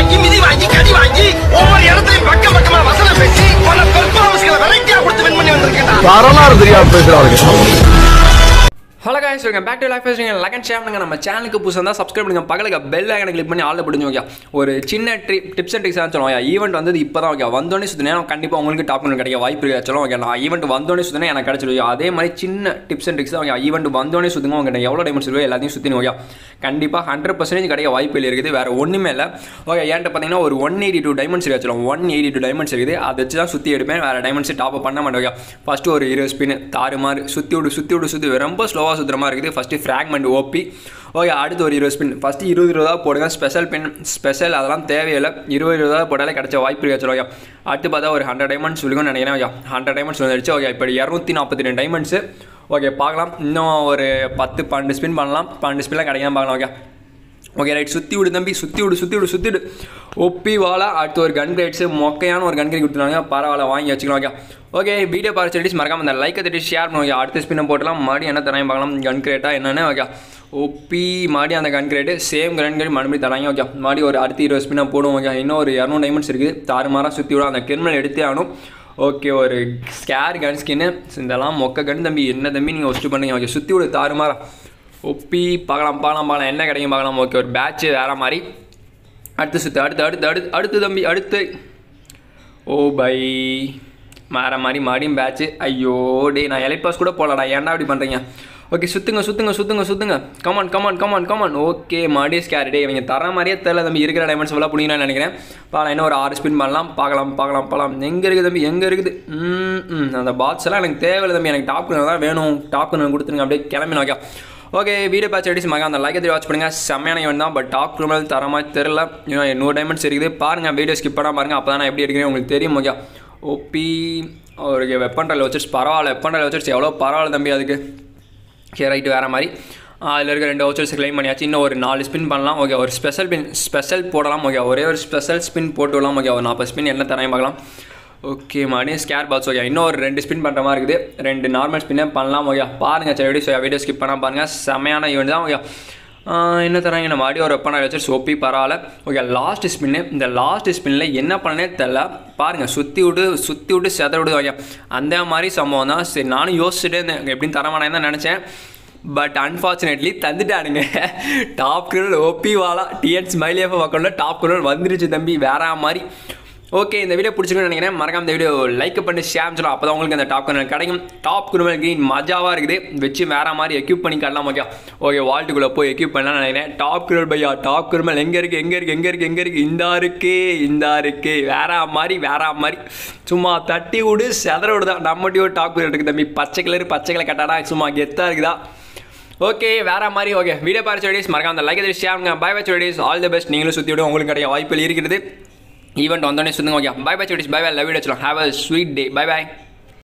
வாங்கி மிதி வாங்கி கடி வாங்கி ஒவ்வொரு இடத்துலயும் பக்கம் பக்கமா வசனம் பேசி பல பெர்ஃபார்மன்ஸ்களை வெரைட்டியா கொடுத்து வின் பண்ணி வந்திருக்கேன் வரலாறு தெரியாம பேசுறாங்க hello guys welcome back to life fasting like and share பண்ணுங்க நம்ம சேனலுக்கு புதுசாக இருந்தால் சப்ஸ்கிரைப் பண்ணுங்க பக்கத்துக்கு பெல் ஐக்கனை கிளிக் பண்ணி ஆளில் பிடிச்சி ஓகே ஒரு சின்ன ட்ரிப் டிப்ஸ் அண்ட் ட்ரிக்ஸ் சொல்லுவோம் ஈவெண்ட் வந்து இப்போ தான் ஓகே வந்தோடனே சுற்றினா கண்டிப்பாக உங்களுக்கு டாப் பண்ண கிடைக்க வாய்ப்பு இருக்கு சொல்லுவோம் ஓகே நான் ஈவெண்ட் வந்தோடனே சுற்றினா எனக்கு கிடச்சிடும் அதே மாதிரி சின்ன டிப்ஸ் அண்ட் ட்ரிக்ஸ் தான் ஓகே ஈவெண்ட் வந்தோடனே சுற்றுங்க உங்கள்கிட்ட எவ்வளோ டைமண்ட்ஸ் இருக்கோ எல்லாத்தையும் சுற்றினு ஓகே கண்டிப்பாக ஹண்ட்ரட் பர்சன்டேஜ் கிடைக்க வாய்ப்பு இருக்குது வேறு ஒன்றுமே இல்லை ஓகே என்கிட்ட பார்த்தீங்கன்னா ஒரு ஒன் எயிட்டி டூ டைமண்ட்ஸ் இருக்கு சொல்லுவோம் ஒன் எயிட்டி டூ டைமண்ட்ஸ் இருக்குது அதை வச்சு தான் சுற்றி எடுப்பேன் வேறு டைமண்ட்ஸ் டாப் பண்ண மாட்டேன் ஓகே ஃபஸ்ட்டு ஒரு இருபது ஸ்பின் தாறு மாதிரி சுற்றி விடு சுற்றி விடு சுற்றி ரொம்ப ஸ்லோவாக சுற்றுற மாதிரி இருக்குது ஃபஸ்ட்டு ஃப்ராக்மெண்ட் ஓபி ஓகே அடுத்து ஒரு இருபது ஸ்பின் ஃபஸ்ட்டு இருபது இருபதா போடுங்க ஸ்பெஷல் பின் ஸ்பெஷல் அதெல்லாம் தேவையில்லை இருபது இருபதா போட்டாலே கிடைச்ச வாய்ப்பு இருக்கு ஓகே அடுத்து பார்த்தா ஒரு ஹண்ட்ரட் டைமண்ட்ஸ் சொல்லுங்கன்னு நினைக்கிறேன் ஓகே ஹண்ட்ரட் டைமண்ட்ஸ் வந்துடுச்சு ஓகே இப்போ இரநூத்தி நாற்பத்தி ரெண்டு டைமண்ட்ஸு ஓகே பார்க்கலாம் இன்னும் ஒரு பத்து பன்னெண்டு ஸ்பின் பண்ணலாம் பன்னெண்டு ஸ்பின்லாம் கிடைக்காம பார்க்கலாம் ஓகே ஓகே ரைட் சுற்றி விடு தம்பி சுற்றி விடு சுற்றி விடு சுற்றி விடு ஒப்பி வாழா அடுத்து ஒரு கன் கிரேட்ஸு மொக்கையான ஒரு கன் கிரேட் கொடுத்துருவாங்க பரவாயில்ல வாங்கி வச்சுக்கலாம் ஓகே ஓகே வீடியோ பார்த்து சொல்லிட்டு மறக்காம இந்த லைக்கை தட்டி ஷேர் பண்ணுவோம் அடுத்த ஸ்பின்னை போட்டலாம் மறுபடியும் என்ன தராங்க பார்க்கலாம் கன் கிரேட்டா என்னென்னு ஓகே ஒப்பி மறுபடியும் அந்த gun crate same gun crate மறுபடியும் தராங்க ஓகே மறுபடியும் ஒரு அடுத்த இருபது ஸ்பின்னை போடுவோம் ஓகே இன்னும் ஒரு இரநூறு டைமண்ட்ஸ் இருக்குது தாறுமாறாக சுற்றி விடும் அந்த கிரிமினல் எடுத்தே ஆகணும் ஓகே ஒரு ஸ்கேர் கன் ஸ்கின்னு இதெல்லாம் மொக்க கன் தம்பி என்ன தம்பி நீங்கள் ஒஸ்ட்டு பண்ணீங்க ஓகே சுற்றி விடு தாறுமாறா ஒப்பி பார்க்கலாம் பார்க்கலாம் பார்க்கலாம் என்ன கிடைக்கும் பார்க்கலாம் ஓகே ஒரு பேட்ச்சு வேறு மாதிரி அடுத்து சுற்று அடுத்து அடுத்து அடுத்து அடுத்து தம்பி அடுத்து ஓ பை வேறு மாதிரி மறுபடியும் பேட்ச்சு ஐயோ டே நான் எலைட் பாஸ் கூட போகலடா ஏன்டா அப்படி பண்ணுறீங்க ஓகே சுற்றுங்க சுற்றுங்க சுற்றுங்க சுற்றுங்க come on come on come on come on okay மறுபடியும் ஸ்கேர் டே இவங்க தர மாதிரியே தெரியல தம்பி இருக்கிற டைமண்ட்ஸ் எல்லாம் பிடிங்கன்னு நினைக்கிறேன் பார்க்கலாம் என்ன ஒரு ஆறு ஸ்பின் பண்ணலாம் பார்க்கலாம் பார்க்கலாம் பார்க்கலாம் எங்கே இருக்குது தம்பி எங்கே இருக்குது ம் ம் அந்த பாட்ஸ் எல்லாம் எனக்கு தேவையில்லை தம்பி எனக்கு டாப் தான் வேணும் டாப் கொடுத்துருங்க அப்படியே கிளம்பின ஓகே ஓகே வீடியோ பார்த்து அடிச்சு மகா அந்த லைக் எதிரி வாட்ச் பண்ணுங்கள் செம்மையான இவன் தான் பட் டாப் குரூமல் தர மாதிரி தெரில இன்னும் நூறு டைமண்ட்ஸ் இருக்குது பாருங்கள் வீடியோ ஸ்கிப் பண்ணால் பாருங்கள் அப்போ தான் நான் எப்படி எடுக்கிறேன் உங்களுக்கு தெரியும் ஓகே ஓபி ஒரு வெப்பன் ட்ரைல் வச்சிருச்சு பரவாயில்ல வெப்பன் ட்ரைல் வச்சிருச்சு எவ்வளோ பரவாயில்ல தம்பி அதுக்கு ஓகே ரைட்டு வேறு மாதிரி அதில் இருக்க ரெண்டு வவுச்சர்ஸ் கிளைம் பண்ணியாச்சு இன்னும் ஒரு நாலு ஸ்பின் பண்ணலாம் ஓகே ஒரு ஸ்பெஷல் பின் ஸ்பெஷல் போடலாம் ஓகே ஒரே ஒரு ஸ்பெஷல் ஸ்பின் போட்டு விடலாம் ஓகே ஒரு நாற்பது ஸ்பின் என்ன தரையும் பார்க்கலாம் ஓகே மறுபடியும் ஸ்கேர் பால்ஸ் ஓகே இன்னும் ஒரு ரெண்டு ஸ்பின் பண்ணுற மாதிரி இருக்குது ரெண்டு நார்மல் ஸ்பின்னே பண்ணலாம் ஓகே பாருங்கள் சரி வீடியோ வீடியோ ஸ்கிப் பண்ணால் பாருங்கள் செமையான ஈவெண்ட் தான் ஓகே என்ன தராங்க நம்ம மறுபடியும் ஒரு வெப்பனை வச்சு சோப்பி பரவாயில்ல ஓகே லாஸ்ட் ஸ்பின்னு இந்த லாஸ்ட் ஸ்பின்னில் என்ன பண்ணனே தெரில பாருங்கள் சுற்றி விட்டு சுற்றி விட்டு செத விடு ஓகே அந்த மாதிரி சம்பவம் தான் சரி நானும் யோசிச்சுட்டே இருந்தேன் எப்படின்னு தரமானேன்னு தான் நினச்சேன் பட் அன்ஃபார்ச்சுனேட்லி தந்துட்டானுங்க டாப் குரல் ஓபி வாலா டிஎன் ஸ்மைலி எஃப் அக்கௌண்ட்டில் டாப் குரல் வந்துருச்சு தம்பி வேற மாதிரி ஓகே இந்த வீடியோ பிடிச்சிருக்குன்னு நினைக்கிறேன் மறக்காம இந்த வீடியோ லைக் பண்ணி ஷேர் சொல்லலாம் அப்போ தான் உங்களுக்கு அந்த டாப் குரல் கிடைக்கும் டாப் குரல் க்ரீன் மஜாவாக இருக்குது வச்சு வேற மாதிரி எக்யூப் பண்ணி காட்டலாம் ஓகே ஓகே வால்ட்டுக்குள்ளே போய் எக்யூப் பண்ணலாம் நினைக்கிறேன் டாப் குரல் பையா டாப் குரல் எங்கே இருக்குது எங்கே இருக்குது எங்கே இருக்குது எங்கே இருக்குது இந்த இருக்கு இந்த இருக்கு வேற மாதிரி வேற மாதிரி சும்மா தட்டி விடு செதற விடு தான் நம்மட்டியோ டாப் குரல் இருக்குது தம்பி பச்சை கலர் பச்சை கலர் கட்டாடா சும்மா கெத்தாக இருக்குதா ஓகே வேற மாதிரி ஓகே வீடியோ பார்த்து வெடிஸ் மறக்காம அந்த லைக் எதிரி ஷேருங்க பை பை வெடிஸ் ஆல் தி பெஸ்ட் நீங்களும் சுற்றி விட உங்களுக்கு கிடைக்க வாய்ப்புகள் இருக்கிறது ஈவெண்ட் வந்தோடனே சொல்லுங்க ஓகே பை பை வெடிஸ் bye bye love video have a sweet day bye by